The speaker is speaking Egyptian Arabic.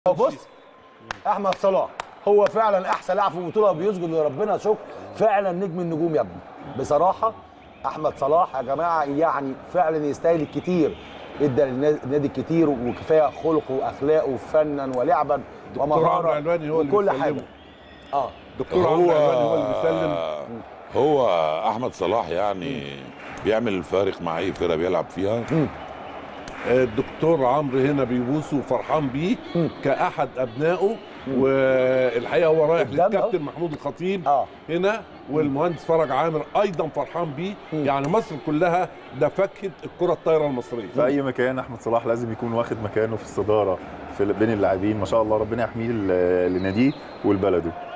هو بص احمد صلاح هو فعلا احسن لاعب في البطوله بيسجد لربنا شكر فعلا نجم النجوم يا ابني بصراحه احمد صلاح يا جماعه يعني فعلا يستاهل الكتير ادى للنادي الكتير وكفايه خلقه واخلاقه فنا ولعبا عمرو ومهاره علواني هو اللي وكل بيسلمه. حاجه اه دكتور عمرو علواني هو اللي بيسلم هو احمد صلاح يعني بيعمل الفارق مع اي فرقه بيلعب فيها الدكتور عمرو هنا بيبوسه وفرحان بيه كاحد ابنائه والحقيقه هو رايح قدام أهو. للكابتن محمود الخطيب اه هنا والمهندس فرج عامر ايضا فرحان بيه يعني مصر كلها ده فكه الكره الطايره المصريه في اي مكان احمد صلاح لازم يكون واخد مكانه في الصداره في بين اللاعبين ما شاء الله ربنا يحميه ل- لناديه ولبلده